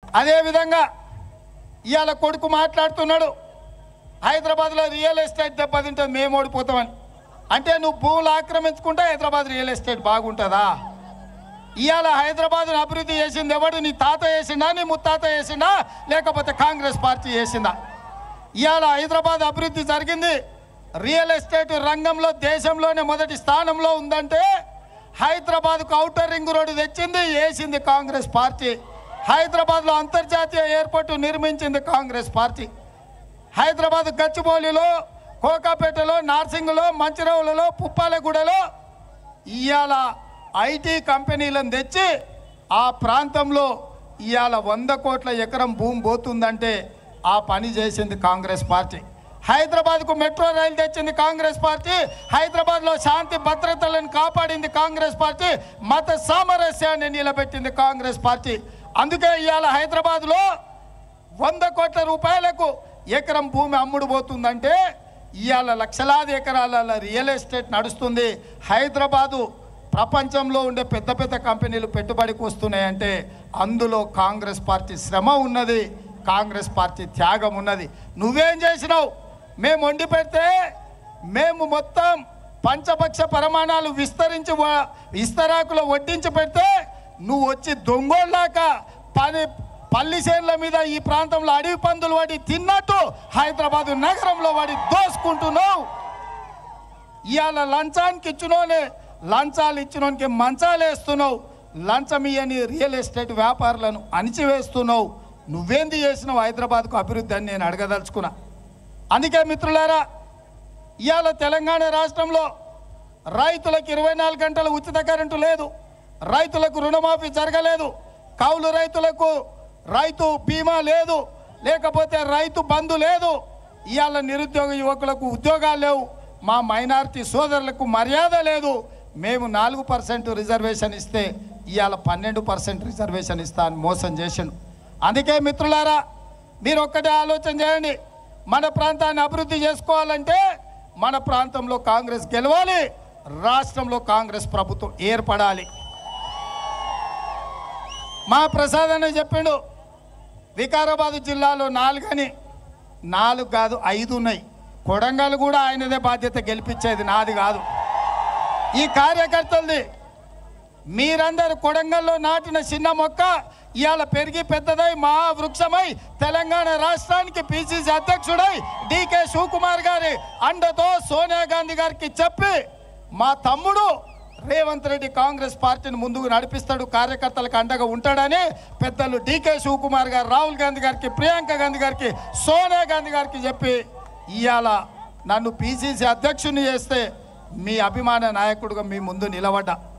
అదేవిధంగా ఇవాళ కొడుకు మాట్లాడుతున్నాడు హైదరాబాద్లో రియల్ ఎస్టేట్ దెబ్బతింటుంది మేము ఓడిపోతామని అంటే నువ్వు భూములు ఆక్రమించుకుంటే హైదరాబాద్ రియల్ ఎస్టేట్ బాగుంటుందా ఇవాళ హైదరాబాద్ను అభివృద్ధి చేసింది ఎవడు నీ తాత చేసిండా నీ ముత్తాత చేసిండా లేకపోతే కాంగ్రెస్ పార్టీ చేసిందా ఇవాళ హైదరాబాద్ అభివృద్ధి జరిగింది రియల్ ఎస్టేట్ రంగంలో దేశంలోనే మొదటి స్థానంలో ఉందంటే హైదరాబాద్కు ఔటర్ రింగ్ రోడ్డు తెచ్చింది వేసింది కాంగ్రెస్ పార్టీ హైదరాబాద్లో అంతర్జాతీయ ఎయిర్పోర్టు నిర్మించింది కాంగ్రెస్ పార్టీ హైదరాబాద్ గచ్చిబౌలిలో కోకాపేటలో నార్సింగ్లో మంచిరవులలో పుప్పాలగూడలో ఇవాళ ఐటీ కంపెనీలను తెచ్చి ఆ ప్రాంతంలో ఇవాళ వంద కోట్ల ఎకరం భూమి పోతుందంటే ఆ పని చేసింది కాంగ్రెస్ పార్టీ హైదరాబాద్కు మెట్రో రైలు తెచ్చింది కాంగ్రెస్ పార్టీ హైదరాబాద్లో శాంతి భద్రతలను కాపాడింది కాంగ్రెస్ పార్టీ మత సామరస్యాన్ని నిలబెట్టింది కాంగ్రెస్ పార్టీ అందుకే ఇవాళ హైదరాబాద్లో వంద కోట్ల రూపాయలకు ఎకరం భూమి అమ్ముడు పోతుందంటే ఇవాళ లక్షలాది ఎకరాల రియల్ ఎస్టేట్ నడుస్తుంది హైదరాబాదు ప్రపంచంలో ఉండే పెద్ద పెద్ద కంపెనీలు పెట్టుబడికి వస్తున్నాయంటే అందులో కాంగ్రెస్ పార్టీ శ్రమ ఉన్నది కాంగ్రెస్ పార్టీ త్యాగం ఉన్నది నువ్వేం చేసినావు మేము వండి పెడితే మేము మొత్తం పంచపక్ష ప్రమాణాలు విస్తరించి వ- విస్తరాకులో వడ్డించి పెడితే నువ్వు వచ్చి దొంగోళ్ళాక పని పల్లి చేనుల మీద ఈ ప్రాంతంలో అడవి పందులు వాడి తిన్నట్టు హైదరాబాద్ నగరంలో వాడి దోసుకుంటున్నావు ఇవాళ లంచానికి ఇచ్చినోనే లంచాలు ఇచ్చినోనికి మంచాలు వేస్తున్నావు లంచం ఇయ్యని రియల్ ఎస్టేట్ వ్యాపారులను అణిచివేస్తున్నావు నువ్వేంది చేసినావు హైదరాబాద్కు అభివృద్ధి అని నేను అడగదలుచుకున్నా అందుకే మిత్రులారా ఇవాళ తెలంగాణ రాష్ట్రంలో రైతులకు ఇరవై నాలుగు గంటల ఉచిత కరెంటు లేదు రైతులకు రుణమాఫీ జరగలేదు కౌలు రైతులకు రైతు బీమా లేదు లేకపోతే రైతు బంధు లేదు ఇవాళ నిరుద్యోగ యువకులకు ఉద్యోగాలు లేవు మా మైనారిటీ సోదరులకు మర్యాద లేదు మేము నాలుగు పర్సెంట్ రిజర్వేషన్ ఇస్తే ఇవాళ పన్నెండు పర్సెంట్ రిజర్వేషన్ ఇస్తా అని మోసం చేసిండు అందుకే మిత్రులారా మీరు ఒక్కటే ఆలోచన చేయండి మన ప్రాంతాన్ని అభివృద్ధి చేసుకోవాలంటే మన ప్రాంతంలో కాంగ్రెస్ గెలవాలి రాష్ట్రంలో కాంగ్రెస్ ప్రభుత్వం ఏర్పడాలి మా ప్రసాద్ అనే చెప్పిండు వికారాబాద్ జిల్లాలో నాలుగని నాలుగు కాదు ఐదు ఉన్నాయి కొడంగల్ కూడా ఆయనదే బాధ్యత గెలిపించేది నాది కాదు ఈ కార్యకర్తలది మీరందరూ కొడంగల్లో నాటిన చిన్న మొక్క ఇవాళ పెరిగి పెద్దదై మహా వృక్షమై తెలంగాణ రాష్ట్రానికి పిసిసి అధ్యక్షుడై డికే శివకుమార్ గారి అండతో సోనియా గాంధీ గారికి చెప్పి మా తమ్ముడు రేవంత్ రెడ్డి కాంగ్రెస్ పార్టీని ముందుకు నడిపిస్తాడు కార్యకర్తలకు అండగా ఉంటాడని పెద్దలు డికే శివకుమార్ గారు రాహుల్ గాంధీ గారికి ప్రియాంక గాంధీ గారికి సోనియా గాంధీ గారికి చెప్పి ఇవాళ నన్ను పిసిసి అధ్యక్షుని చేస్తే మీ అభిమాన నాయకుడిగా మీ ముందు నిలబడ్డా